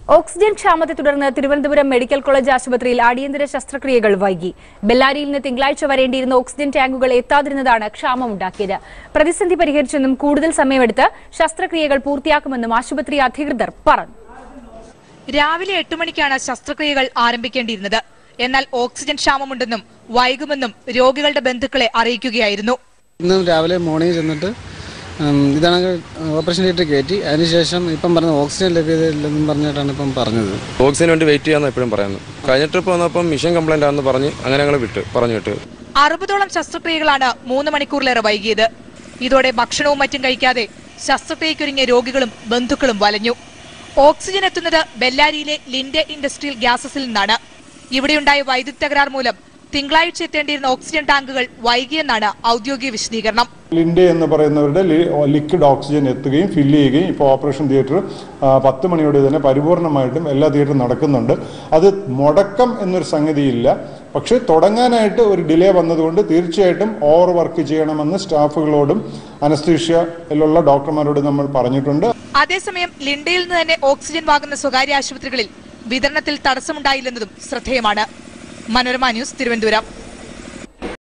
oxygen ക്ഷാമത്തെ തുടർന്ന് Thiruvananthapuram medical college ആശുപത്രിയിൽ അടിയന്തര ശസ്ത്രക്രിയകൾ വൈകി ബെല്ലാരിയിൽ നിന്ന് തിങ്കളാഴ്ച വരേണ്ടിയിരുന്ന ഓക്സിജൻ ടാങ്കുകൾ എത്താതിരുന്നതാണ് ക്ഷാമമുണ്ടാക്കിയത് പ്രതിസന്ധി പരിഹരിച്ചെന്നും കൂടുതൽ സമയമെടുത്ത് ശസ്ത്രക്രിയകൾ പൂർത്തിയാക്കുമെന്നും ആശുപത്രി അധികൃതർ പറഞ്ഞു രാവിലെ എട്ട് മണിക്കാണ് ശസ്ത്രക്രിയകൾ ആരംഭിക്കേണ്ടിയിരുന്നത് എന്നാൽ ഓക്സിജൻ ക്ഷാമമുണ്ടെന്നും വൈകുമെന്നും രോഗികളുടെ ബന്ധുക്കളെ അറിയിക്കുകയായിരുന്നു ഇന്ന് രാവിലെ മോർണിംഗ് ചെന്നിട്ട് ഉം, ഇതാണ് ഓപ്പറേഷൻ തിയേറ്ററിൽ കയറ്റി അതിനുശേഷം ഇപ്പം പറഞ്ഞ ഓക്സിജൻ ലഭ്യതയില്ലെന്നും പറഞ്ഞിട്ടാണ് ഇപ്പം പറഞ്ഞത് ഓക്സിജന് വേണ്ടി വെയിറ്റ് ചെയ്യാന്ന് എപ്പോഴും പറയുന്നു കഴിഞ്ഞ ട്രിപ്പ് വന്നപ്പം മിഷൻ കംപ്ലൈന്റ് ആണെന്ന് പറഞ്ഞ് അങ്ങനെ ഞങ്ങൾ വിട്ട് പറഞ്ഞു വിട്ട് അറുപതോളം ശസ്ത്രക്രിയകളാണ് മൂന്ന് മണിക്കൂറിലേറെ വൈകിയത് ഇതോടെ ഭക്ഷണവും മറ്റും കഴിക്കാതെ ശസ്ത്രക്രിയക്കൊരുങ്ങിയ രോഗികളും ബന്ധുക്കളും വലഞ്ഞു ഓക്സിജൻ എത്തുന്നത് ബെല്ലാരിയിലെ ലിൻഡെ ഇൻഡസ്ട്രിയൽ ഗ്യാസസിൽ നിന്നാണ് ഇവിടെയുണ്ടായ വൈദ്യുതി തകരാർ മൂലം തിങ്കളാഴ്ച എത്തേണ്ടിയിരുന്ന ഓക്സിജൻ ടാങ്കുകൾ വൈകിയെന്നാണ് ഔദ്യോഗിക വിശദീകരണം ലിൻഡെ എന്ന് പറയുന്നവരുടെ ലി- ലിക്വിഡ് ഓക്സിജൻ എത്തുകയും ഫില്ല് ചെയ്യുകയും ഇപ്പോൾ ഓപ്പറേഷൻ തിയേറ്റർ ആ, പത്ത് മണിയോടെ തന്നെ പരിപൂർണമായിട്ടും എല്ലാ തിയേറ്ററും നടക്കുന്നുണ്ട് അത് മുടക്കം എന്നൊരു സംഗതിയില്ല പക്ഷേ തുടങ്ങാനായിട്ട് ഒരു ഡിലേ വന്നതുകൊണ്ട് തീർച്ചയായിട്ടും ഓവർ വർക്ക് ചെയ്യണമെന്ന് സ്റ്റാഫുകളോടും അനസ്തീഷ്യയിലുള്ള ഡോക്ടർമാരോടും നമ്മൾ പറഞ്ഞിട്ടുണ്ട് അതേസമയം ലിൻഡയിൽ നിന്ന് തന്നെ ഓക്സിജൻ വാങ്ങുന്ന സ്വകാര്യ ആശുപത്രികളിൽ വിതരണത്തിൽ തടസ്സമുണ്ടായില്ലെന്നതും ശ്രദ്ധേയമാണ് മനോരമ ന്യൂസ് തിരുവനന്തപുരം